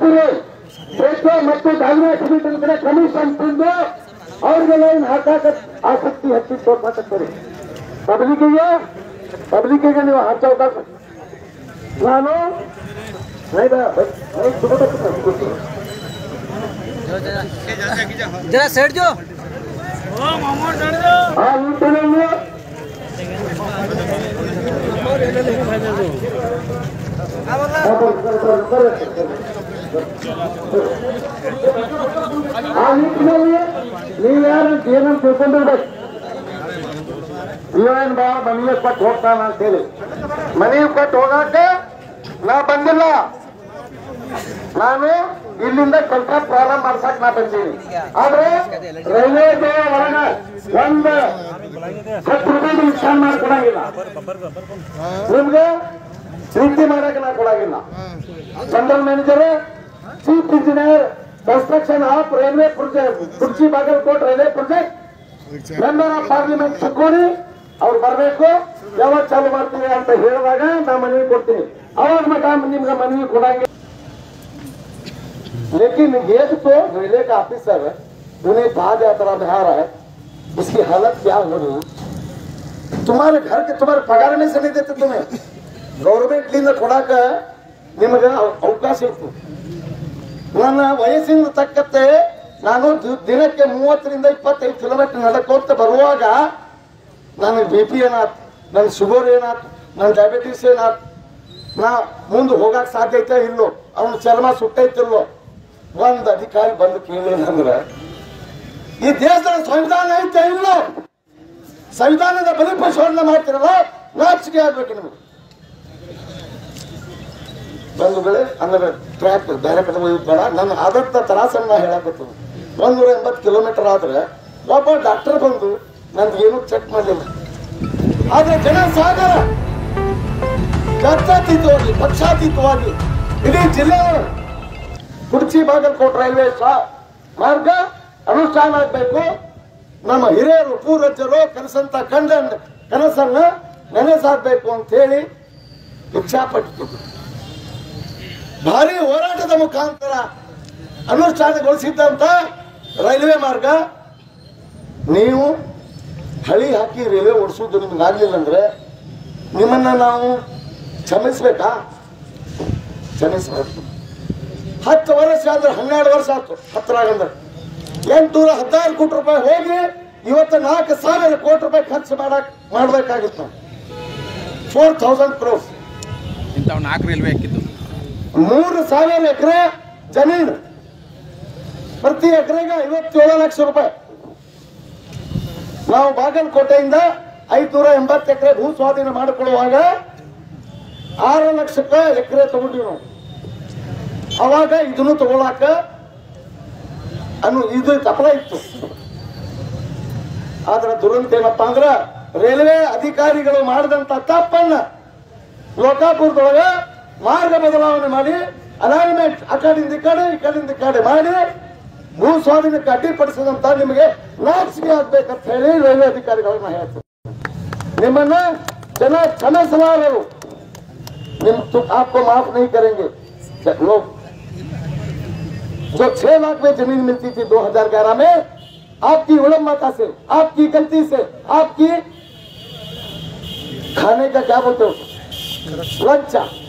ಹಾಕ್ತೀರಿ ಬೇಕೋ ಮತ್ತು ದಾವಣಗೆರೆ ಕಮಿಟಿ ಕಡೆ ಕಮಿಷನ್ ತಂದು ಅವ್ರಿಗೆಲ್ಲ ಏನ್ ಹಾಕಾಕ ಆಸಕ್ತಿ ಹೆಚ್ಚಿ ತೋರ್ಸಾಕತ್ತೀರಿ ಪಬ್ಲಿಕ್ಕಿಗೆ ಪಬ್ಲಿಕ್ಕಿಗೆ ನೀವು ಹಾಕೋಕ ನಾನು ರೈತ ರೈತ ತಗೋಬೇಕು ಕೂತು. जरा सेट जो ಆ ನಿಟ್ಟಿನಲ್ಲಿ ಆ ನಿಟ್ಟಿನಲ್ಲಿ ನೀವ್ಯಾರು ಏನಂತ ತಿಳ್ಕೊಂಡಿರ್ಬೇಕು ಇವೇನ್ ಬಾ ಮನೆಗೆ ಕೊಟ್ಟು ಹೋಗ್ತಾನ ಅಂತ ಹೇಳಿ ಮನೆಗೆ ಕೊಟ್ಟು ಹೋಗಾಕ ನಾ ಬಂದಿಲ್ಲ ನಾನು ಇಲ್ಲಿಂದ ಕೆಲಸ ಪ್ರಾರಂಭ ಮಾಡ್ಸಕ್ ನಾ ಬಂದೀನಿ ಆದ್ರೆ ರೈಲ್ವೆ ಒಳಗ ಒಂದು ಹತ್ತು ರೂಪಾಯಿ ನುಕ್ಸಾನ ಮಾಡ್ಕೊಡಂಗಿಲ್ಲ ನಿಮ್ಗೆ ಪ್ರೀತಿ ಮಾಡಕ್ ನಾ ಕೊಡಂಗಿಲ್ಲ general manager chief engineer construction of railway project ಕುರ್ಚಿ Bagalkot railway project member of parliament Chikkodi ಅವ್ರು ಬರ್ಬೇಕು ಯಾವಾಗ ಚಾಲು ಮಾಡ್ತೀವಿ ಅಂತ ಹೇಳಿದಾಗ ನಾ ಮನವಿ ಕೊಡ್ತೀನಿ ಅವಾಗ ಮಟ ನಿಮ್ಗೆ ಮನವಿ ಕೊಡಂಗಿಲ್ಲ लेकिन ये तो रेलवे का ऑफिसर उन्हें बाद यात्रा बिहार है इसकी हालत क्या होगी तुम्हारे घर के तुम्हारे पगार में से नहीं देते तुम्हें ಗೌರ್ಮೆಂಟ್ ಲಿಂದ ಕೊಡಾಕ ನಿಮಗೆ ಅವ- ಅವಕಾಶ ಇತ್ತು ನನ್ನ ವಯಸ್ಸಿನ ತಕ್ಕಂತೆ ನಾನು ದಿ- ದಿನಕ್ಕೆ ಮೂವತ್ತರಿಂದ ಇಪ್ಪತ್ತೈದು ಕಿಲೋಮೀಟರ್ ನಡ್ಕೋತ ಬರುವಾಗ ನನಗೆ ಬಿ ಪಿ ಏನಾತ್ ನನ್ನ ಶುಗರ್ ಏನಾತ್ ನನ್ನ ಡಯಾಬಿಟಿಸ್ ಏನಾತ್ ನಾ ಮುಂದೆ ಹೋಗಕ್ ಸಾಧ್ಯ ಐತೆ ಇಲ್ಲೋ ಅವನ ಚರ್ಮ ಸುಟ್ಟೈತಿಲ್ಲೋ ಒಂದ್ ಅಧಿಕಾರಿ ಬಂದು ಕೇಳಿದಂದ್ರ ಈ ದೇಶದ ಸಂವಿಧಾನ ಐತೆ ಇಲ್ಲೋ ಸಂವಿಧಾನದ ಬಲಿಪಶೋಧನೆ ಮಾಡ್ತಿರಲ್ಲ ನಾಚಿಕೆ ಆಗ್ಬೇಕು ನಿಮಗೆ ಬಂಧುಗಳೇ ಅಂದ್ರೆ ಟ್ರ್ಯಾಕ್ ಬೇರೆ ಕಡೆ ಹೋಗ್ಬೇಡ ನನ್ನ ಆದತ್ತ ತ್ರಾಸನ್ನ ಹೇಳಕತ್ತೀನಿ ಒಂದೂರ ಎಂಬತ್ತು ಕಿಲೋಮೀಟರ್ ಆದ್ರೆ ಒಬ್ಬ ಡಾಕ್ಟರ್ ಬಂದು ನಂದೇನು ಚೆಕ್ ಮಾಡಲಿಲ್ಲ ಆದ್ರೆ ಜನ ಸಾಗರ ಜಾತ್ಯತೀತವಾಗಿ ಪಕ್ಷಾತೀತವಾಗಿ ಇಡೀ ಜಿಲ್ಲೆ ಕುರ್ಚಿ ಬಾಗಲಕೋಟ್ ರೈಲ್ವೆ ಸಾ- ಮಾರ್ಗ ಅನುಷ್ಠಾನ ಆಗಬೇಕು ನಮ್ಮ ಹಿರಿಯರು ಪೂರ್ವಜರು ಕನಸಂತ ಕಂಡ ಕನಸನ್ನ ನೆನೆಸಾಗಬೇಕು ಅಂತ ಹೇಳಿ ಇಚ್ಛಾಪಟ್ಟಿದ್ರು ಭಾರಿ ಹೋರಾಟದ ಮುಖಾಂತರ ಅನುಷ್ಠಾನಗೊಳಿಸಿದ್ದಂತ ರೈಲ್ವೆ ಮಾರ್ಗ ನೀವು ಹಳಿ ಹಾಕಿ ರೈಲ್ವೆ ಓಡಿಸೋದು ನಿಮ್ಗೆ ಆಗ್ಲಿಲ್ಲ ಅಂದ್ರೆ ನಿಮ್ಮನ್ನ ನಾವು ಕ್ಷಮಿಸ್ಬೇಕಾ ಕ್ಷಮಿಸ್ಬೇಕು ಹತ್ತು ವರ್ಷ ಆದ್ರೆ ಹನ್ನೆರಡು ವರ್ಷ ಆಯ್ತು ಹತ್ತರಾಗಂದ್ರೆ ಎಂಟುನೂರ ಹದಿನಾರು ಕೋಟಿ ರೂಪಾಯಿ ಹೋಗಿ ಇವತ್ತು ನಾಲ್ಕು ಸಾವಿರ ಕೋಟಿ ರೂಪಾಯಿ ಖರ್ಚು ಮಾಡಕ್ ಮಾಡ್ಬೇಕಾಗಿತ್ತು ಫೋರ್ ಥೌಸಂಡ್ ಕ್ರೋಸ್ ಇಂಥವು ನಾಲ್ಕು ರೈಲ್ವೆ ಹಾಕಿದ್ದು ಮೂರು ಸಾವಿರ ಎಕರೆ ಜಮೀನು ಪ್ರತಿ ಎಕರೆಗೆ ಐವತ್ತೇಳು ಲಕ್ಷ ರೂಪಾಯಿ ನಾವು ಬಾಗಲಕೋಟೆಯಿಂದ ಐದುನೂರ ಎಂಬತ್ತು ಎಕರೆ ಭೂ ಸ್ವಾಧೀನ ಮಾಡಿಕೊಳ್ಳುವಾಗ ಆರು ಲಕ್ಷಕ್ಕೆ ಎಕರೆ ತಗೊಂಡಿವಿ ನಾವು ಅವಾಗ ಇದನ್ನು ತಗೊಳಕ ಅನ್ನು ಇದು ತಪಲ ಇತ್ತು ಆದ್ರೆ ದುರಂತ ಏನಪ್ಪಾ ಅಂದ್ರ ರೈಲ್ವೆ ಅಧಿಕಾರಿಗಳು ಮಾಡಿದಂತ ತಪ್ಪನ್ನ ಲೋಕಾಪುರದೊಳಗ ಮಾರ್ಗ ಬದಲಾವಣೆ ಮಾಡಿ ಅಲೈನ್ಮೆಂಟ್ ಆ ಕಡೆಯಿಂದ ಈ ಕಡೆ ಈ ಕಡೆಯಿಂದ ಈ ಕಡೆ ಮಾಡಿ ಭೂ ಸ್ವಾಧೀನಕ್ಕೆ ಅಡ್ಡಿಪಡಿಸಿದಂತ ನಿಮಗೆ ನಾಚಿಕೆ ಆಗ್ಬೇಕಂತ ಹೇಳಿ ರೈಲ್ವೆ ಅಧಿಕಾರಿಗಳನ್ನ ಹೇಳ್ತಾರೆ ನಿಮ್ಮನ್ನ ಜನ ಕ್ಷಮಿಸಲಾರರು ನಿಮ್ ತು- आपको माफ नहीं करेंगे लोग जो छह लाख में जमीन मिलती थी 2011 में आपकी विलंबता से आपकी गलती से आपकी खाने का क्या बोलते हो लंचा